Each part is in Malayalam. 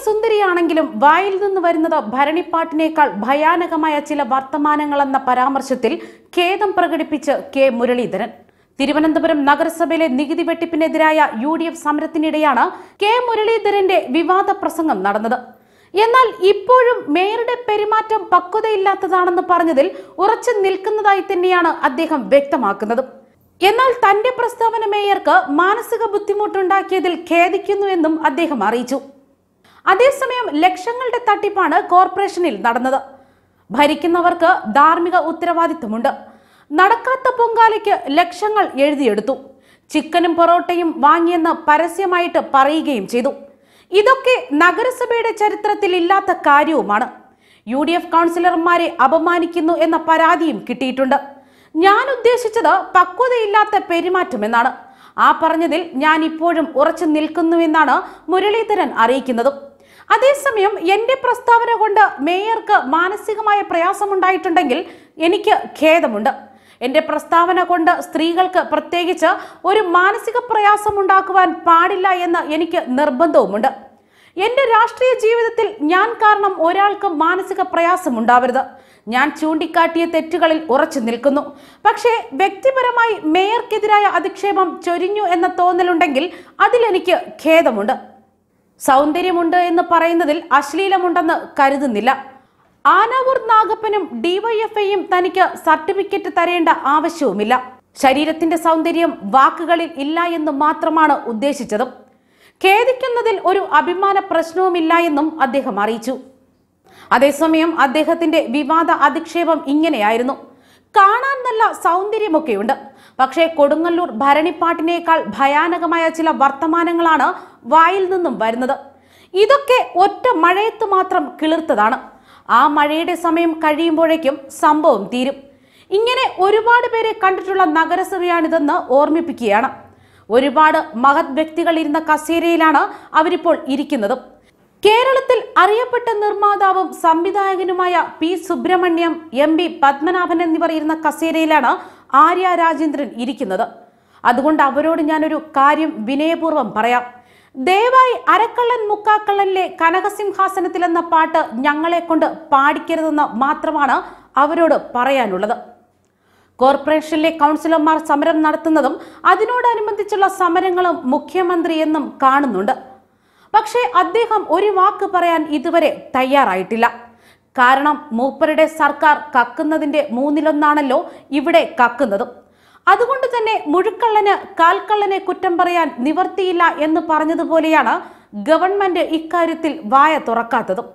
സുന്ദരിയാണെങ്കിലും വായിൽ നിന്ന് വരുന്നത് ഭരണിപ്പാട്ടിനേക്കാൾ ഭയാനകമായ ചില വർത്തമാനങ്ങളെന്ന പരാമർശത്തിൽ ഖേദം പ്രകടിപ്പിച്ച് കെ മുരളീധരൻ തിരുവനന്തപുരം നഗരസഭയിലെ നികുതി വെട്ടിപ്പിനെതിരായ യു ഡി എഫ് സമരത്തിനിടെയാണ് കെ മുരളീധരന്റെ വിവാദ പ്രസംഗം നടന്നത് എന്നാൽ ഇപ്പോഴും മേയറുടെ പെരുമാറ്റം പക്വതയില്ലാത്തതാണെന്ന് പറഞ്ഞതിൽ ഉറച്ചു നിൽക്കുന്നതായി തന്നെയാണ് അദ്ദേഹം വ്യക്തമാക്കുന്നത് എന്നാൽ തന്റെ പ്രസ്താവന മേയർക്ക് മാനസിക ബുദ്ധിമുട്ടുണ്ടാക്കിയതിൽ ഖേദിക്കുന്നുവെന്നും അദ്ദേഹം അറിയിച്ചു അതേസമയം ലക്ഷങ്ങളുടെ തട്ടിപ്പാണ് കോർപ്പറേഷനിൽ നടന്നത് ഭരിക്കുന്നവർക്ക് ധാർമ്മിക ഉത്തരവാദിത്തമുണ്ട് നടക്കാത്ത പൊങ്കാലയ്ക്ക് ലക്ഷങ്ങൾ എഴുതിയെടുത്തു ചിക്കനും പൊറോട്ടയും വാങ്ങിയെന്ന് പരസ്യമായിട്ട് പറയുകയും ചെയ്തു ഇതൊക്കെ നഗരസഭയുടെ ചരിത്രത്തിൽ ഇല്ലാത്ത കാര്യവുമാണ് യു ഡി എഫ് കൗൺസിലർമാരെ അപമാനിക്കുന്നു എന്ന പരാതിയും കിട്ടിയിട്ടുണ്ട് ഞാൻ ഉദ്ദേശിച്ചത് പക്വതയില്ലാത്ത പെരുമാറ്റമെന്നാണ് ആ പറഞ്ഞതിൽ ഞാൻ ഇപ്പോഴും ഉറച്ചു നിൽക്കുന്നുവെന്നാണ് മുരളീധരൻ അറിയിക്കുന്നതും അതേസമയം എന്റെ പ്രസ്താവന കൊണ്ട് മേയർക്ക് മാനസികമായ പ്രയാസമുണ്ടായിട്ടുണ്ടെങ്കിൽ എനിക്ക് ഖേദമുണ്ട് എന്റെ പ്രസ്താവന കൊണ്ട് സ്ത്രീകൾക്ക് പ്രത്യേകിച്ച് ഒരു മാനസിക പ്രയാസം ഉണ്ടാക്കുവാൻ പാടില്ല എന്ന് എനിക്ക് നിർബന്ധവുമുണ്ട് എന്റെ രാഷ്ട്രീയ ജീവിതത്തിൽ ഞാൻ കാരണം ഒരാൾക്ക് മാനസിക പ്രയാസം ഉണ്ടാവരുത് ഞാൻ ചൂണ്ടിക്കാട്ടിയ തെറ്റുകളിൽ ഉറച്ചു നിൽക്കുന്നു പക്ഷേ വ്യക്തിപരമായി മേയർക്കെതിരായ അധിക്ഷേപം ചൊരിഞ്ഞു എന്ന തോന്നലുണ്ടെങ്കിൽ അതിലെനിക്ക് ഖേദമുണ്ട് സൗന്ദര്യമുണ്ട് എന്ന് പറയുന്നതിൽ അശ്ലീലമുണ്ടെന്ന് കരുതുന്നില്ല ആനാവൂർ നാഗപ്പനും ഡിവൈഎഫ്ഐയും തനിക്ക് സർട്ടിഫിക്കറ്റ് തരേണ്ട ആവശ്യവുമില്ല ശരീരത്തിന്റെ സൗന്ദര്യം വാക്കുകളിൽ ഇല്ല എന്ന് മാത്രമാണ് ഉദ്ദേശിച്ചതും ഖേദിക്കുന്നതിൽ ഒരു അഭിമാന പ്രശ്നവുമില്ല എന്നും അദ്ദേഹം അറിയിച്ചു അതേസമയം അദ്ദേഹത്തിന്റെ വിവാദ അധിക്ഷേപം ഇങ്ങനെയായിരുന്നു കാണാൻ നല്ല സൗന്ദര്യമൊക്കെയുണ്ട് പക്ഷേ കൊടുങ്ങല്ലൂർ ഭരണിപ്പാട്ടിനേക്കാൾ ഭയാനകമായ ചില വർത്തമാനങ്ങളാണ് വായിൽ നിന്നും വരുന്നത് ഇതൊക്കെ ഒറ്റ മഴയത്ത് മാത്രം കിളിർത്തതാണ് ആ മഴയുടെ സമയം കഴിയുമ്പോഴേക്കും സംഭവം തീരും ഇങ്ങനെ ഒരുപാട് പേരെ കണ്ടിട്ടുള്ള നഗരസഭയാണിതെന്ന് ഓർമ്മിപ്പിക്കുകയാണ് ഒരുപാട് മഹത് വ്യക്തികൾ ഇരുന്ന കസേരയിലാണ് അവരിപ്പോൾ ഇരിക്കുന്നതും കേരളത്തിൽ അറിയപ്പെട്ട നിർമ്മാതാവും സംവിധായകനുമായ P Subrahmanyam M P Padmanabhan എന്നിവർ ഇരുന്ന കസേരയിലാണ് ആര്യ രാജേന്ദ്രൻ ഇരിക്കുന്നത് അതുകൊണ്ട് അവരോട് ഞാനൊരു കാര്യം വിനയപൂർവ്വം പറയാം ദയവായി അരക്കള്ളൻ മുക്കാക്കള്ളനിലെ കനകസിംഹാസനത്തിൽ എന്ന പാട്ട് ഞങ്ങളെ കൊണ്ട് പാടിക്കരുതെന്ന് മാത്രമാണ് അവരോട് പറയാനുള്ളത് കോർപ്പറേഷനിലെ കൗൺസിലർമാർ സമരം നടത്തുന്നതും അതിനോടനുബന്ധിച്ചുള്ള സമരങ്ങളും മുഖ്യമന്ത്രി എന്നും കാണുന്നുണ്ട് പക്ഷേ അദ്ദേഹം ഒരു വാക്ക് പറയാൻ ഇതുവരെ തയ്യാറായിട്ടില്ല കാരണം മൂപ്പരുടെ സർക്കാർ കക്കുന്നതിന്റെ മൂന്നിലൊന്നാണല്ലോ ഇവിടെ കക്കുന്നതും അതുകൊണ്ട് തന്നെ മുഴുക്കള്ളന് കാൽക്കള്ളനെ കുറ്റം പറയാൻ നിവർത്തിയില്ല എന്ന് പറഞ്ഞതുപോലെയാണ് ഗവൺമെന്റ് ഇക്കാര്യത്തിൽ വായ തുറക്കാത്തതും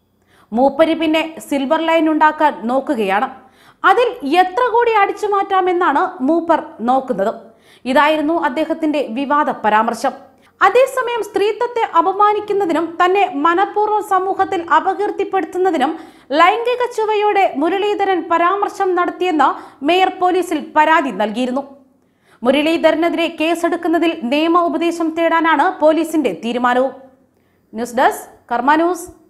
മൂപ്പര് പിന്നെ സിൽവർ ലൈൻ ഉണ്ടാക്കാൻ നോക്കുകയാണ് അതിൽ എത്ര കോടി അടിച്ചു മാറ്റാമെന്നാണ് മൂപ്പർ നോക്കുന്നതും ഇതായിരുന്നു അദ്ദേഹത്തിന്റെ വിവാദ പരാമർശം അതേസമയം സ്ത്രീത്വത്തെ അപമാനിക്കുന്നതിനും തന്നെ മനഃപൂർവ്വം സമൂഹത്തിൽ അപകീർത്തിപ്പെടുത്തുന്നതിനും ലൈംഗിക ചുവയോടെ മുരളീധരൻ പരാമർശം നടത്തിയെന്ന് മേയർ പോലീസിൽ പരാതി നൽകിയിരുന്നു മുരളീധരനെതിരെ കേസെടുക്കുന്നതിൽ നിയമ ഉപദേശം തേടാനാണ് പോലീസിന്റെ തീരുമാനവും ന്യൂസ് ഡെസ്ക് കർമ്മ ന്യൂസ്